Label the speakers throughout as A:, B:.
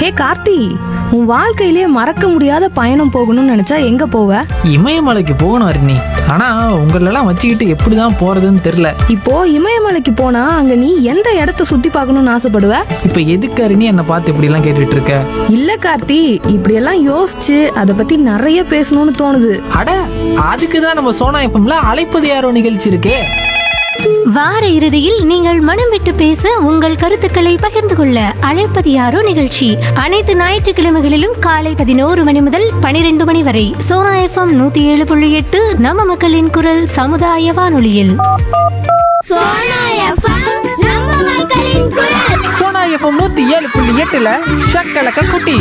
A: ஹே கார்த்தி உன் வாழ்க்கையிலே மறக்க முடியாத பயணம் போகணும்னு நினைச்சா எங்க போவ
B: இமயமலைக்கு போகணும் அருணி ஆனா உங்களெல்லாம் வச்சுக்கிட்டு எப்படிதான் போறதுன்னு தெரியல
A: இப்போ இமயமலைக்கு போனா அங்க நீ எந்த இடத்த சுத்தி பார்க்கணும்னு ஆசைப்படுவ
B: இப்ப எதுக்கு அருணி என்னை பார்த்து இப்படி எல்லாம் கேட்டுட்டு இருக்க
A: இல்ல கார்த்தி இப்படியெல்லாம் யோசிச்சு அதை பத்தி நிறைய பேசணும்னு தோணுது
B: அட அதுக்கு தான் நம்ம சோனா எப்பம்ல அழைப்பது யாரோ நிகழ்ச்சி இருக்கே
C: வார இறுதியில் நீங்கள் மனம் விட்டு பேச உங்கள் கருத்துக்களை பகிர்ந்து கொள்ள அழைப்பது யாரோ நிகழ்ச்சி அனைத்து ஞாயிற்றுக்கிழமைகளிலும் காலை பதினோரு மணி முதல் பனிரெண்டு மணி வரை சோனா எஃப்எம் நூத்தி ஏழு புள்ளி எட்டு நம்ம மக்களின் குரல் சமுதாய வானொலியில்
D: சோனா எஃப்எம் நம்ம மக்களின் குரல்
B: சோனா எப்பம் நூத்தி ஏழு புள்ளி எட்டுல ஷக்கலக்க குட்டி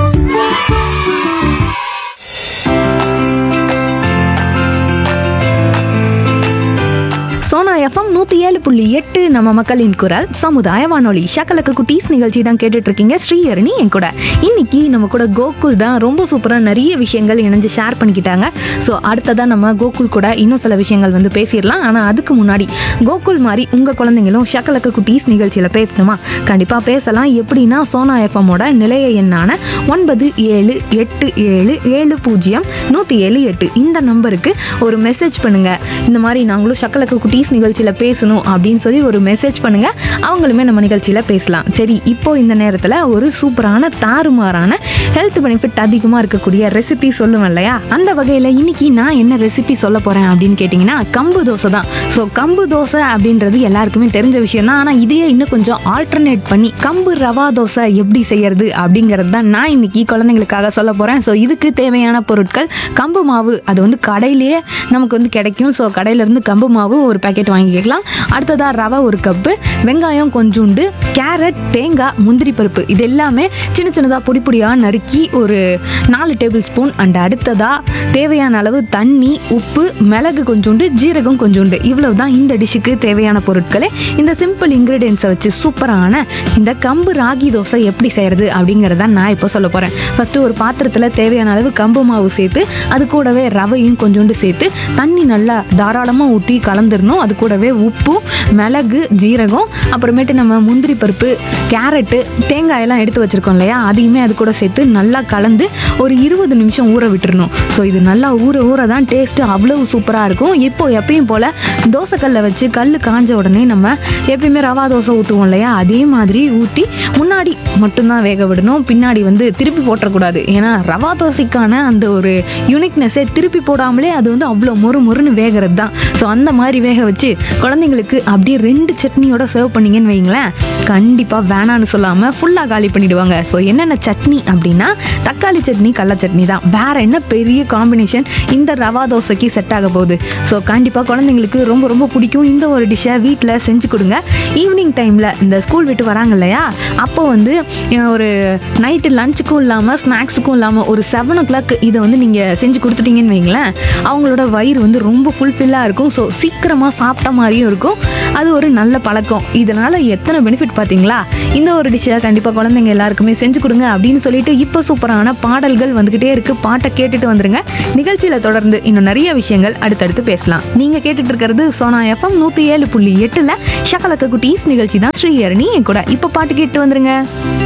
A: சோனா எஃப்எம் நூத்தி ஏழு புள்ளி எட்டு நம்ம மக்களின் குரல் சமுதாய வானொலி ஷக்கலக்கு குட்டீஸ் நிகழ்ச்சி தான் கேட்டுட்டு இருக்கீங்க ஸ்ரீஹரணி என் கூட இன்னைக்கு நம்ம கூட கோகுல் தான் ரொம்ப சூப்பரா நிறைய விஷயங்கள் இணைஞ்சு ஷேர் பண்ணிக்கிட்டாங்க ஸோ அடுத்ததான் நம்ம கோகுல் கூட இன்னும் சில விஷயங்கள் வந்து பேசிடலாம் ஆனா அதுக்கு முன்னாடி கோகுல் மாதிரி உங்க குழந்தைங்களும் ஷக்கலக்கு குட்டீஸ் நிகழ்ச்சியில பேசணுமா கண்டிப்பா பேசலாம் எப்படின்னா சோனா எஃப்எம்மோட நிலைய எண்ணான ஒன்பது ஏழு எட்டு ஏழு ஏழு பூஜ்ஜியம் நூற்றி ஏழு எட்டு இந்த நம்பருக்கு ஒரு மெசேஜ் பண்ணுங்க இந்த மாதிரி நாங்களும் சக்கலக்கு குட்டீஸ் நிகழ்ச்சியில் பேசணும் அப்படின்னு சொல்லி ஒரு மெசேஜ் பண்ணுங்க அவங்களுமே நம்ம நிகழ்ச்சியில் பேசலாம் சரி இப்போ இந்த நேரத்தில் ஒரு சூப்பரான தாறுமாறான ஹெல்த் பெனிஃபிட் அதிகமாக இருக்கக்கூடிய ரெசிபி சொல்லுவேன் இல்லையா அந்த வகையில் இன்னைக்கு நான் என்ன ரெசிபி சொல்ல போகிறேன் அப்படின்னு கேட்டிங்கன்னா கம்பு தோசை தான் ஸோ கம்பு தோசை அப்படின்றது எல்லாருக்குமே தெரிஞ்ச விஷயம் தான் ஆனால் இதையே இன்னும் கொஞ்சம் ஆல்டர்னேட் பண்ணி கம்பு ரவா தோசை எப்படி செய்யறது அப்படிங்கிறது தான் நான் இன்னைக்கு குழந்தைங்களுக்காக சொல்ல போகிறேன் ஸோ இதுக்கு தேவையான பொருட்கள் கம்பு மாவு அது வந்து கடையிலேயே நமக்கு வந்து கிடைக்கும் ஸோ கடையிலேருந்து கம்பு மாவு ஒரு பேக்கெட் வாங்கிக்கலாம் அடுத்ததாக ரவை ஒரு கப்பு வெங்காயம் கொஞ்சோண்டு கேரட் தேங்காய் முந்திரி பருப்பு இது எல்லாமே சின்ன சின்னதாக பொடி பொடியாக நறுக்கி ஒரு நாலு டேபிள் ஸ்பூன் அண்ட் அடுத்ததாக தேவையான அளவு தண்ணி உப்பு மிளகு கொஞ்சோண்டு ஜீரகம் கொஞ்சோண்டு இவ்வளவு தான் இந்த டிஷ்ஷுக்கு தேவையான பொருட்களே இந்த சிம்பிள் இன்க்ரீடியன்ஸை வச்சு சூப்பரான இந்த கம்பு ராகி தோசை எப்படி செய்யறது அப்படிங்கிறத நான் இப்போ சொல்ல போகிறேன் ஃபஸ்ட்டு ஒரு பாத்திரத்தில் தேவையான அளவு கம்பு மாவு சேர்த்து அது கூடவே ரவையும் கொஞ்சோண்டு சேர்த்து தண்ணி நல்லா தாராளமாக ஊற்றி கலந்துடணும் அது கூடவே உப்பும் மிளகு ஜீரகம் அப்புறமேட்டு நம்ம முந்திரி பருப்பு கேரட்டு தேங்காயெல்லாம் எடுத்து வச்சுருக்கோம் இல்லையா அதையுமே அது கூட சேர்த்து நல்லா கலந்து ஒரு இருபது நிமிஷம் ஊற விட்டுறணும் ஸோ இது நல்லா ஊற ஊற தான் டேஸ்ட்டு அவ்வளவு சூப்பராக இருக்கும் இப்போ எப்பயும் போல் தோசைக்கல்லை வச்சு கல் காஞ்ச உடனே நம்ம எப்பயுமே ரவா தோசை ஊற்றுவோம் இல்லையா அதே மாதிரி ஊற்றி முன்னாடி மட்டும்தான் வேக விடணும் பின்னாடி வந்து திருப்பி போட்டுறக்கூடாது ஏன்னா ரவா தோசைக்கான அந்த ஒரு யூனிக்னஸே திருப்பி போடாமலே அது வந்து அவ்வளோ மொறு மொறுன்னு வேகிறது தான் ஸோ அந்த மாதிரி வேக வச்சு குழந்தைங்களுக்கு அப்படியே ரெண்டு சட்னியோட சர்வ் பண்ணீங்கன்னு வைங்களேன் கண்டிப்பாக வேணான்னு சொல்லாமல் ஃபுல்லாக காலி பண்ணிடுவாங்க ஸோ என்னென்ன சட்னி அப்படின்னா தக்காளி சட்னி கடல சட்னி தான் வேற என்ன பெரிய காம்பினேஷன் இந்த ரவா தோசைக்கு செட் ஆக போகுது ஸோ கண்டிப்பாக குழந்தைங்களுக்கு ரொம்ப ரொம்ப பிடிக்கும் இந்த ஒரு டிஷ்ஷை வீட்டில் செஞ்சு கொடுங்க ஈவினிங் டைமில் இந்த ஸ்கூல் விட்டு வராங்க இல்லையா அப்போ வந்து அஹ், ஒரு நைட்டு லஞ்சுக்கும் இல்லாமல் ஸ்நாக்ஸுக்கும் இல்லாமல் ஒரு செவன் ஓ கிளாக் இதை வந்து நீங்கள் செஞ்சு கொடுத்துட்டீங்கன்னு வைங்களேன் அவங்களோட வயிறு வந்து ரொம்ப ஃபுல்ஃபில்லாக இருக்கும் ஸோ சீக்கிரமாக சாப்பிட்ட மாதிரியும் இருக்கும் அது ஒரு நல்ல பழக்கம் இதனால் எத்தனை பெனிஃபிட் பார்த்தீங்களா இந்த ஒரு டிஷ்ஷை கண்டிப்பாக குழந்தைங்க எல்லாருக்குமே செஞ்சு கொடுங்க அப்படின்னு சொல்லிட்டு இப்போ சூப்பரான பாடல்கள் வந்துக்கிட்டே இருக்குது பாட்டை கேட்டுட்டு வந்துருங்க நிகழ்ச்சியில் தொடர்ந்து இன்னும் நிறைய விஷயங்கள் அடுத்தடுத்து பேசலாம் நீங்கள் கேட்டுட்டு இருக்கிறது சோனா எஃப்எம் நூற்றி ஏழு புள்ளி எட்டில் ஷக்கலக்க குட்டீஸ் நிகழ்ச்சி தான் ஸ்ரீஹரணி என் கூட இப்போ பாட்டு கேட்டு வந்துருங்க